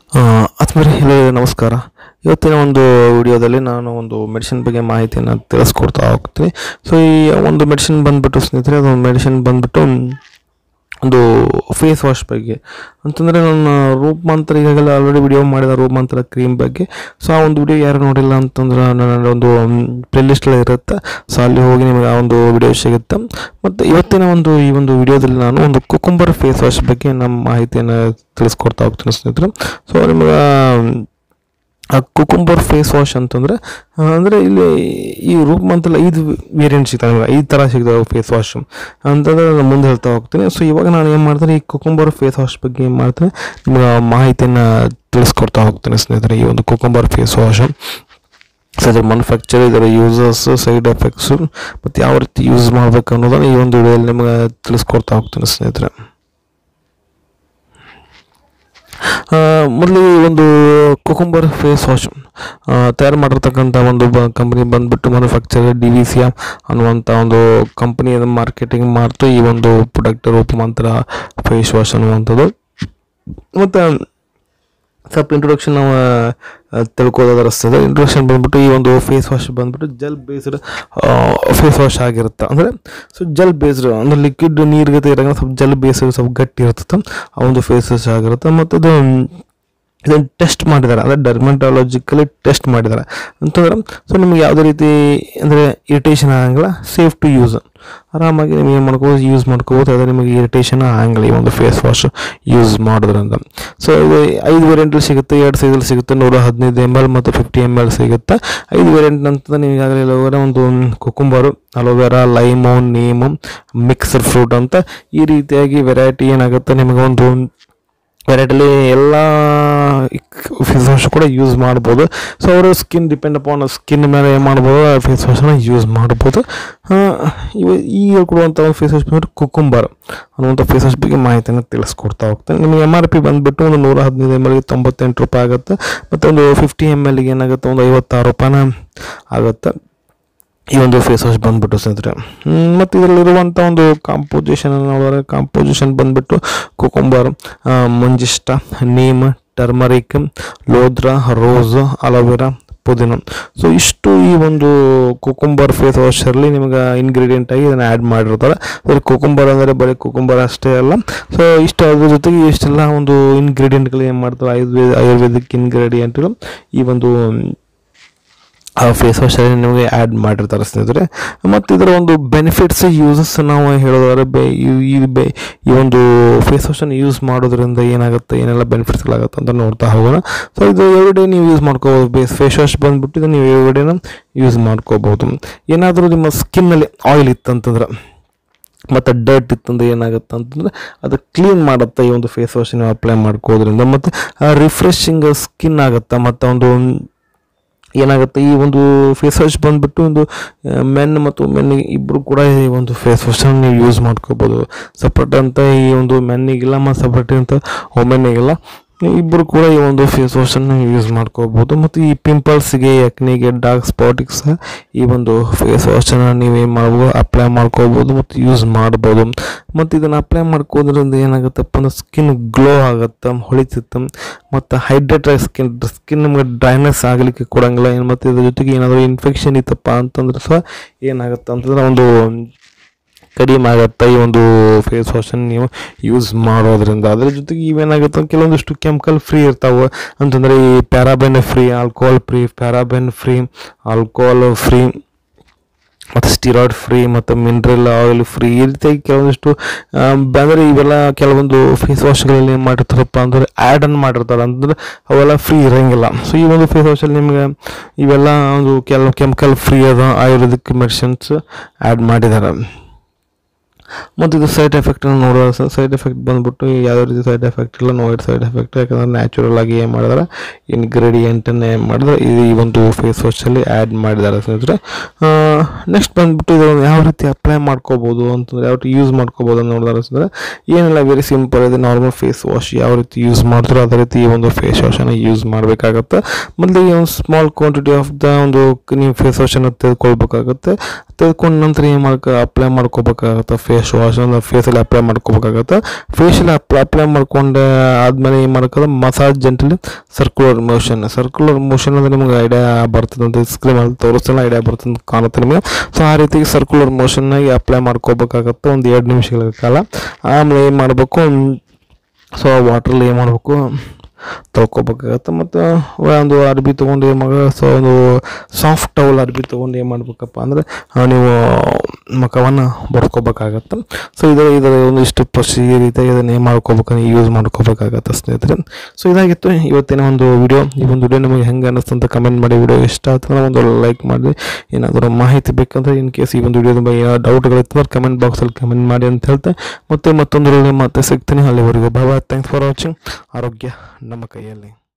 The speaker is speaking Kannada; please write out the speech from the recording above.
ಆತ್ಮೀಯರೇ ಎಲ್ಲರಿಗೂ ನಮಸ್ಕಾರ ಇವತ್ತಿನ ಒಂದು ವಿಡಿಯೋದಲ್ಲಿ ನಾನು ಒಂದು ಮೆಡಿಸಿನ್ ಬಗ್ಗೆ ಮಾಹಿತಿಯನ್ನು ತಿಳಿಸ್ಕೊಡ್ತಾ ಹೋಗ್ತೀನಿ ಸೊ ಈ ಒಂದು ಮೆಡಿಸಿನ್ ಬಂದ್ಬಿಟ್ಟು ಸ್ನೇಹಿತರೆ ಅದು ಮೆಡಿಸಿನ್ ಬಂದ್ಬಿಟ್ಟು ಒಂದು ಫೇಸ್ ವಾಶ್ ಬಗ್ಗೆ ಅಂತಂದರೆ ನನ್ನ ರೂಪಾಂತರ ಈಗಾಗಲೇ ಆಲ್ರೆಡಿ ವಿಡಿಯೋ ಮಾಡಿದ ರೂಪಾಂತರ ಕ್ರೀಮ್ ಬಗ್ಗೆ ಸೊ ಆ ಒಂದು ವಿಡಿಯೋ ಯಾರು ನೋಡಿಲ್ಲ ಅಂತಂದ್ರೆ ನನ್ನ ಒಂದು ಪ್ಲೇಲಿಸ್ಟಲ್ಲಿ ಇರುತ್ತೆ ಸೊ ಅಲ್ಲಿ ಹೋಗಿ ನಿಮಗೆ ಆ ಒಂದು ವಿಡಿಯೋ ಸಿಗುತ್ತೆ ಮತ್ತು ಇವತ್ತಿನ ಒಂದು ಈ ಒಂದು ವಿಡಿಯೋದಲ್ಲಿ ನಾನು ಒಂದು ಕುಕುಂಬರ್ ಫೇಸ್ ವಾಶ್ ಬಗ್ಗೆ ನಮ್ಮ ಮಾಹಿತಿಯನ್ನು ತಿಳಿಸ್ಕೊಡ್ತಾ ಹೋಗ್ತೀನಿ ಸ್ನೇಹಿತರೆ ಸೊ ನಿಮಗೆ ಆ ಕುಕುಂಬರ್ ಫೇಸ್ ವಾಶ್ ಅಂತಂದರೆ ಅಂದರೆ ಇಲ್ಲಿ ಈ ರೂಪಮಂತಲ್ಲಿ ಐದು ವೇರಿಯಂಟ್ ಸಿಗ್ತವೆ ನಿಮಗೆ ಐದು ಥರ ಸಿಗ್ತವೆ ಫೇಸ್ ವಾಶ್ ಅಂತಂದರೆ ನಾನು ಮುಂದೆ ಹೇಳ್ತಾ ಹೋಗ್ತೀನಿ ಸೊ ಇವಾಗ ನಾನು ಏನು ಮಾಡ್ತೀನಿ ಈ ಕುಕುಂಬರ್ ಫೇಸ್ ವಾಶ್ ಬಗ್ಗೆ ಏನು ಮಾಡ್ತೀನಿ ನಿಮಗೆ ಮಾಹಿತಿಯನ್ನು ತಿಳಿಸ್ಕೊಡ್ತಾ ಹೋಗ್ತೀನಿ ಸ್ನೇಹಿತರೆ ಈ ಒಂದು ಕುಕುಂಬರ್ ಫೇಸ್ ವಾಶ್ ಸೊ ಇದರ ಮ್ಯಾನುಫ್ಯಾಕ್ಚರ್ ಇದರ ಯೂಸರ್ಸ್ ಸೈಡ್ ಎಫೆಕ್ಟ್ಸು ಮತ್ತು ಯಾವ ರೀತಿ ಯೂಸ್ ಮಾಡಬೇಕು ಅನ್ನೋದನ್ನು ಈ ಒಂದು ವಿಡಿಯೋದಲ್ಲಿ ನಿಮಗೆ ತಿಳಿಸ್ಕೊಡ್ತಾ ಹೋಗ್ತೀನಿ ಸ್ನೇಹಿತರೆ ಮೊದಲು ಈ ಒಂದು ಕುಕುಂಬರ್ ಫೇಸ್ ವಾಶ್ ತಯಾರು ಮಾಡಿರ್ತಕ್ಕಂಥ ಒಂದು ಬ ಕಂಪ್ನಿ ಬಂದುಬಿಟ್ಟು ಮ್ಯಾನುಫ್ಯಾಕ್ಚರ್ ಡಿ ವಿ ಸಿ ಅನ್ನುವಂಥ ಒಂದು ಕಂಪ್ನಿ ಮಾರ್ಕೆಟಿಂಗ್ ಮಾಡ್ತು ಈ ಒಂದು ಪ್ರಾಡಕ್ಟ್ ರೂಪಮಾಂತರ ಫೇಸ್ ವಾಶ್ ಅನ್ನುವಂಥದ್ದು ಮತ್ತು ಸ್ವಲ್ಪ ಇಂಟ್ರೊಡಕ್ಷನ್ ನಾವು ಆ, ತಿಳ್ಕೊಳ್ಳೋದರ ರಸ್ತದೆ ಇಂಟ್ರೊಡಕ್ಷನ್ ಬಂದ್ಬಿಟ್ಟು ಈ ಒಂದು ಫೇಸ್ ವಾಶ್ ಬಂದ್ಬಿಟ್ಟು ಜೆಲ್ ಬೇಸ್ಡ್ ಫೇಸ್ ವಾಶ್ ಆಗಿರುತ್ತೆ ಅಂದರೆ ಸೊ ಜೆಲ್ ಬೇಸ್ಡ್ ಅಂದರೆ ಲಿಕ್ವಿಡ್ ನೀರಿಗೆ ಇರೋಂಗೆ ಸ್ವಲ್ಪ ಜೆಲ್ ಬೇಸ್ಡ್ ಸ್ವಲ್ಪ ಗಟ್ಟಿ ಇರ್ತದೆ ಆ ಒಂದು ಫೇಸ್ ವಾಶ್ ಆಗಿರುತ್ತೆ ಮತ್ತು ಅದು ಇದನ್ನು ಟೆಸ್ಟ್ ಮಾಡಿದ್ದಾರೆ ಅಂದರೆ ಡರ್ಮೆಟಾಲಜಿಕಲಿ ಟೆಸ್ಟ್ ಮಾಡಿದ್ದಾರೆ ಅಂತಂದ್ರೆ ಸೊ ನಿಮ್ಗೆ ಯಾವುದೇ ರೀತಿ ಅಂದರೆ ಇರಿಟೇಷನ್ ಆಗಂಗಿಲ್ಲ ಸೇಫ್ ಟು ಯೂಸ್ ಆರಾಮಾಗಿ ನೀವು ಏನು ಮಾಡ್ಕೋಬೋದು ಯೂಸ್ ಮಾಡ್ಕೋಬೋದು ಅದೇ ನಿಮಗೆ ಇರಿಟೇಷನ್ ಆಗಂಗಿಲ್ಲ ಈ ಒಂದು ಫೇಸ್ ವಾಶ್ ಯೂಸ್ ಮಾಡೋದ್ರಿಂದ ಸೊ ಇದು ಐದು ವೇರಿಯಂಟಲ್ಲಿ ಸಿಗುತ್ತೆ ಎರಡು ಸೈಜಲ್ಲಿ ಸಿಗುತ್ತೆ ನೂರ ಹದಿನೈದು ಎಮ್ ಎಲ್ ಮತ್ತು ಫಿಫ್ಟಿ ಎಮ್ ಎಲ್ ಸಿಗುತ್ತೆ ಐದು ವೇರಿಯಂಟ್ ಅಂತಂದ್ರೆ ನೀವು ಈಗಾಗಲೇ ಅಲೋವೆರಾ ಒಂದು cucumber aloe vera lime neem mixer fruit ಅಂತ ಈ ರೀತಿಯಾಗಿ ವೆರೈಟಿ ಏನಾಗುತ್ತೆ ನಿಮಗೆ ಒಂದು ವೆರೈಟಿಲಿ ಎಲ್ಲ ಫೇಸ್ ವಾಶ್ ಕೂಡ ಯೂಸ್ ಮಾಡ್ಬೋದು ಸೊ ಅವರು ಸ್ಕಿನ್ ಡಿಪೆಂಡ್ ಅಪಾನ್ ಸ್ಕಿನ್ ಮೇಲೆ ಏನು ಮಾಡ್ಬೋದು ಆ ಫೇಸ್ ವಾಶನ್ನ ಯೂಸ್ ಮಾಡ್ಬೋದು ಆ, ಇವ ಈಗ ಕೊಡುವಂಥ ಒಂದು ಫೇಸ್ ವಾಶ್ ಬಂದ್ಬಿಟ್ಟು ಕುಕುಂಬರ್ ಅನ್ನುವಂಥ ಫೇಸ್ ವಾಶ್ ಬಗ್ಗೆ ಮಾಹಿತಿಯನ್ನು ತಿಳಿಸ್ಕೊಡ್ತಾ ಹೋಗ್ತೇನೆ ನಿಮಗೆ ಎಮ್ ಆರ್ ಪಿ ಬಂದುಬಿಟ್ಟು ಒಂದು ನೂರ ಹದಿನೈದು ಎಮ್ ಎಲ್ಗೆ ತೊಂಬತ್ತೆಂಟು ರೂಪಾಯಿ ಆಗುತ್ತೆ ಮತ್ತು ಒಂದು ಫಿಫ್ಟಿ ಎಮ್ ಎಲ್ಗೆ ಏನಾಗುತ್ತೆ ಒಂದು ಐವತ್ತಾರು ರೂಪಾಯಿನ ಆಗುತ್ತೆ ಈ ಒಂದು ಫೇಸ್ ವಾಶ್ ಬಂದ್ಬಿಟ್ಟು ಸ್ನೇಹಿತರೆ ಮತ್ತು ಇದರಲ್ಲಿರುವಂಥ ಒಂದು ಕಾಂಪೋಸಿಷನ್ ನೋಡಿದ್ರೆ ಕಾಂಪೋಸಿಷನ್ ಬಂದ್ಬಿಟ್ಟು cucumber manjishta neem turmeric lodhra rose aloe vera pudina so ಇಷ್ಟು ಈ ಒಂದು ಕುಕುಂಬರ್ ಫೇಸ್ ವಾಶಲ್ಲಿ ನಿಮಗೆ ಇಂಗ್ರೀಡಿಯೆಂಟ್ ಆಗಿ ಇದನ್ನು ಆ್ಯಡ್ ಮಾಡಿರ್ತಾರೆ ಅದ್ರ ಕುಕುಂಬರ್ ಅಂದರೆ ಬರೀ ಕುಕುಂಬರ್ ಅಷ್ಟೇ ಅಲ್ಲ ಸೊ ಇಷ್ಟು ಅದ್ರ ಜೊತೆಗೆ ಇಷ್ಟೆಲ್ಲ ಒಂದು ಇಂಗ್ರೀಡಿಯೆಂಟ್ಗಳು ಏನು ಮಾಡ್ತಾರೆ ಆಯುರ್ವೇದ ಆಯುರ್ವೇದಿಕ್ ಇಂಗ್ರೀಡಿಯೆಂಟ್ಗಳು ಈ ಒಂದು ಆ ಫೇಸ್ ವಾಶಲ್ಲಿ ನಿಮಗೆ ಆ್ಯಡ್ ಮಾಡಿರ್ತಾರೆ ಸ್ನೇಹಿತರೆ ಮತ್ತು ಇದರ ಒಂದು ಬೆನಿಫಿಟ್ಸ್ ಯೂಸಸ್ ನಾವು ಹೇಳೋದಾದ್ರೆ ಬೆ ಈ- ಈ ಬೆ ಈ ಒಂದು ಫೇಸ್ ವಾಶನ್ನು ಯೂಸ್ ಮಾಡೋದ್ರಿಂದ ಏನಾಗುತ್ತೆ ಏನೆಲ್ಲ ಬೆನಿಫಿಟ್ಸ್ಗಳಾಗುತ್ತೆ ಅಂತ ನೋಡ್ತಾ ಹೋಗೋಣ ಸೊ ಇದು ಎವ್ರಿಡೇ ನೀವು ಯೂಸ್ ಮಾಡ್ಕೋಬೋದು ಬೇಸ್ ಫೇಸ್ ವಾಶ್ ಬಂದುಬಿಟ್ಟು ಇದು ನೀವು ಎವ್ರಿಡೇನ ಯೂಸ್ ಮಾಡ್ಕೋಬೋದು ಏನಾದರೂ ನಿಮ್ಮ ಸ್ಕಿನ್ನಲ್ಲಿ ಆಯಿಲ್ ಇತ್ತಂತಂದ್ರೆ ಮತ್ತು ಡರ್ಟ್ ಇತ್ತಂದ್ರೆ ಏನಾಗುತ್ತೆ ಅಂತಂದ್ರೆ ಅದು ಕ್ಲೀನ್ ಮಾಡುತ್ತೆ ಈ ಒಂದು ಫೇಸ್ ವಾಶ್ ನೀವು ಅಪ್ಲೈ ಮಾಡ್ಕೋದ್ರಿಂದ ಮತ್ತು ರಿಫ್ರೆಶಿಂಗ್ ಸ್ಕಿನ್ ಆಗುತ್ತೆ ಮತ್ತು ಒಂದು ಏನಾಗುತ್ತೆ ಈ ಒಂದು ಫೇಸ್ ವಾಶ್ ಬಂದುಬಿಟ್ಟು ಒಂದು ಮೆನ್ ಮತ್ತು ಮೆನ್ನಿಗೆ ಇಬ್ಬರು ಕೂಡ ಈ ಒಂದು ಫೇಸ್ ವಾಶನ್ನು ನೀವು ಯೂಸ್ ಮಾಡ್ಕೋಬೋದು ಸಪ್ರೇಟ್ ಅಂತ ಈ ಒಂದು ಮೆನ್ನಿಗಿಲ್ಲ ಮತ್ತು ಸಪ್ರೇಟ್ ಅಂತ ವುಮೆನ್ನಿಗಿಲ್ಲ ಇಬ್ಬರು ಕೂಡ ಈ ಒಂದು ಫೇಸ್ ವಾಶನ್ನು ಯೂಸ್ ಮಾಡ್ಕೋಬೋದು ಮತ್ತು ಈ ಪಿಂಪಲ್ಸ್ಗೆ ಎಕ್ನಿಗೆ ಡಾರ್ಕ್ ಸ್ಪಾಟಿಗೆ ಸಹ ಈ ಒಂದು ಫೇಸ್ ವಾಶನ್ನು ನೀವೇನು ಮಾಡ್ಬೋದು ಅಪ್ಲೈ ಮಾಡ್ಕೋಬೋದು ಮತ್ತು ಯೂಸ್ ಮಾಡ್ಬೋದು ಮತ್ತು ಇದನ್ನು ಅಪ್ಲೈ ಮಾಡ್ಕೋದ್ರಿಂದ ಏನಾಗುತ್ತಪ್ಪ ಅಂದ್ರೆ ಸ್ಕಿನ್ ಗ್ಲೋ ಆಗುತ್ತೆ ಹೊಳಿತೈತೆ ಮತ್ತು ಹೈಡ್ರೇಟ್ ಆಗಿ ಸ್ಕಿನ್ ಸ್ಕಿನ್ ನಮಗೆ ಡ್ರೈನೆಸ್ ಆಗಲಿಕ್ಕೆ ಕೊಡಂಗಿಲ್ಲ ಏನು ಮತ್ತು ಇದ್ರ ಜೊತೆಗೆ ಏನಾದರೂ ಇನ್ಫೆಕ್ಷನ್ ಇತ್ತಪ್ಪ ಅಂತಂದ್ರೆ ಸಹ ಏನಾಗುತ್ತೆ ಅಂತಂದ್ರೆ ಒಂದು ಕಡಿಮೆ ಆಗುತ್ತೆ ಈ ಒಂದು ಫೇಸ್ ವಾಶನ್ನು ನೀವು ಯೂಸ್ ಮಾಡೋದ್ರಿಂದ ಅದ್ರ ಜೊತೆಗೆ ಇವೇನಾಗುತ್ತೆ ಕೆಲವೊಂದಿಷ್ಟು ಕೆಮಿಕಲ್ ಫ್ರೀ ಇರ್ತಾವೆ ಅಂತಂದರೆ ಈ paraben free alcohol free paraben free alcohol free ಮತ್ತು ಸ್ಟಿರಾಯ್ಡ್ ಫ್ರೀ ಮತ್ತು ಮಿನರಲ್ ಆಯಿಲ್ ಫ್ರೀ ಈ ರೀತಿಯಾಗಿ ಕೆಲವೊಂದಿಷ್ಟು ಅಂದರೆ ಇವೆಲ್ಲ ಕೆಲವೊಂದು ಫೇಸ್ ವಾಶ್ಗಳಲ್ಲಿ ಏನು ಮಾಡಿರ್ತಾರಪ್ಪ ಅಂದರೆ ಆ್ಯಡನ್ನು ಮಾಡಿರ್ತಾರೆ ಅಂತಂದ್ರೆ ಅವೆಲ್ಲ ಫ್ರೀ ಇರೋಂಗಿಲ್ಲ ಸೊ ಈ ಒಂದು ಫೇಸ್ ವಾಶಲ್ಲಿ ನಿಮಗೆ ಇವೆಲ್ಲ ಒಂದು ಕೆಲವು ಕೆಮಿಕಲ್ ಫ್ರೀ ಅದ ಆಯುರ್ವೇದಿಕ್ ಮೆಡಿಸಿನ್ಸ್ ಆ್ಯಡ್ ಮಾಡಿದ್ದಾರೆ ಮತ್ತು ಇದು ಸೈಡ್ ಎಫೆಕ್ಟನ್ನು ನೋಡೋ ಸೈಡ್ ಎಫೆಕ್ಟ್ ಬಂದ್ಬಿಟ್ಟು ಯಾವುದೇ ರೀತಿ ಸೈಡ್ ಎಫೆಕ್ಟ್ ಇಲ್ಲ ನೋ ಸೈಡ್ ಎಫೆಕ್ಟ್ ಯಾಕಂದ್ರೆ ನ್ಯಾಚುರಲ್ ಆಗಿ ಏನು ಮಾಡಿದಾರೆ ಇಂಗ್ರೀಡಿಯೆಂಟನ್ನು ಏನು ಮಾಡಿದ್ರೆ ಇದು ಈ ಒಂದು ಫೇಸ್ ವಾಶಲ್ಲಿ ಆ್ಯಡ್ ಮಾಡಿದ್ದಾರೆ ಸ್ನೇಹಿತರೆ ನೆಕ್ಸ್ಟ್ ಬಂದ್ಬಿಟ್ಟು ಇದು ಯಾವ ರೀತಿ ಅಪ್ಲೈ ಮಾಡ್ಕೋಬೋದು ಅಂತಂದ್ರೆ ಯಾವ ರೀತಿ ಯೂಸ್ ಮಾಡ್ಕೋಬೋದು ಅಂತ ನೋಡಿದ್ರೆ ಸ್ನೇಹಿತರೆ ಏನಿಲ್ಲ ವೆರಿ ಸಿಂಪಲ್ ಇದೆ ನಾರ್ಮಲ್ ಫೇಸ್ ವಾಶ್ ಯಾವ ರೀತಿ ಯೂಸ್ ಮಾಡ್ತಾರೋ ಅದೇ ರೀತಿ ಈ ಒಂದು ಫೇಸ್ ವಾಶನ್ನು ಯೂಸ್ ಮಾಡಬೇಕಾಗತ್ತೆ ಮೊದಲಿಗೆ ಒಂದು ಸ್ಮಾಲ್ ಕ್ವಾಂಟಿಟಿ ಆಫ್ ದ ಒಂದು ನೀವು ಫೇಸ್ ವಾಶನ್ನು ತೆಗೆದುಕೊಳ್ಬೇಕಾಗುತ್ತೆ ತೆಗೆದುಕೊಂಡ ನಂತರ ಏನು ಮಾಡ್ಕ ಅಪ್ಲೈ ಮಾಡ್ಕೋಬೇಕಾಗತ್ತೆ ಫೇಸ್ ವಾಶ್ ಅಂದ್ರೆ ಫೇಸಲ್ಲಿ ಅಪ್ಲೈ ಮಾಡ್ಕೋಬೇಕಾಗತ್ತೆ ಫೇಶಲ್ಲಿ ಅಪ್ಲೈ ಅಪ್ಲೈ ಮಾಡ್ಕೊಂಡು ಆದಮೇಲೆ ಏನು ಮಾಡ್ಕೋದು massage gently circular motion circular motion ಅಂದ್ರೆ ನಿಮ್ಗೆ ಐಡಿಯಾ ಬರ್ತದೆ ಅಂತ ಸ್ಕ್ರೀನ್ ಅಲ್ಲಿ ತೋರಿಸ್ತಾನೆ ಐಡಿಯಾ ಬರ್ತದೆ ಅಂತ ಕಾಣುತ್ತೆ ನಿಮಗೆ ಸೊ ಆ ರೀತಿ ಸರ್ಕ್ಯುಲರ್ ಮೋಷನ್ನಾಗಿ ಅಪ್ಲೈ ಮಾಡ್ಕೋಬೇಕಾಗತ್ತೆ ಒಂದು ಎರಡು ನಿಮಿಷಗಳ ಕಾಲ ಆಮೇಲೆ ಏನು ಮಾಡಬೇಕು ಸೊ ವಾಟ್ರಲ್ಲಿ ಏನು ಮಾಡಬೇಕು ತೊಳ್ಕೊಬೇಕಾಗತ್ತೆ ಮತ್ತು ಒಂದು ಅರ್ಬಿ ತೊಗೊಂಡು ಏನು ಮಗ ಸೊ ಒಂದು ಸಾಫ್ಟ್ ಟವಲ್ ಅರ್ಬಿ ತೊಗೊಂಡು ಏನು ಮಾಡ್ಬೇಕಪ್ಪ ಅಂದರೆ ಆ, ನೀವು ಮುಖವನ್ನು ಬಡ್ಕೋಬೇಕಾಗತ್ತೆ ಸೊ ಇದರ ಇದರ ಒಂದಿಷ್ಟು ಪ್ರೊಸೀಜರ್ ಇದೆ ಇದನ್ನು ಏನು ಮಾಡ್ಕೋಬೇಕಂದ್ರೆ ಯೂಸ್ ಮಾಡ್ಕೋಬೇಕಾಗತ್ತೆ ಸ್ನೇಹಿತರೆ ಸೊ ಇದಾಗಿತ್ತು ಇವತ್ತಿನ ಒಂದು ವಿಡಿಯೋ ಈ ಒಂದು ವಿಡಿಯೋ ನಿಮಗೆ ಹೆಂಗೆ ಅನ್ನಿಸ್ತು ಅಂತ ಕಮೆಂಟ್ ಮಾಡಿ ವಿಡಿಯೋ ಇಷ್ಟ ಆಯ್ತು ಅಂದ್ರೆ ಒಂದು ಲೈಕ್ ಮಾಡಿ ಏನಾದರೂ ಮಾಹಿತಿ ಬೇಕಂದ್ರೆ ಇನ್ ಕೇಸ್ ಈ ಒಂದು ವಿಡಿಯೋದ ಬಗ್ಗೆ ಏನಾದ್ರು ಡೌಟ್ಗಳಿತ್ತು ಅಂದ್ರೆ ಕಮೆಂಟ್ ಬಾಕ್ಸಲ್ಲಿ ಕಮೆಂಟ್ ಮಾಡಿ ಅಂತ ಹೇಳ್ತೆ ಮತ್ತೆ ಮತ್ತೊಂದು video ಮತ್ತೆ ಸಿಗ್ತೀನಿ ಅಲ್ಲಿವರೆಗೂ ಬಾಬಾ ಥ್ಯಾಂಕ್ಸ್ ಫಾರ್ ವಾಚಿಂಗ್ ಆರೋಗ್ಯ ನಮ್ಮ ಕೈಯಲ್ಲಿ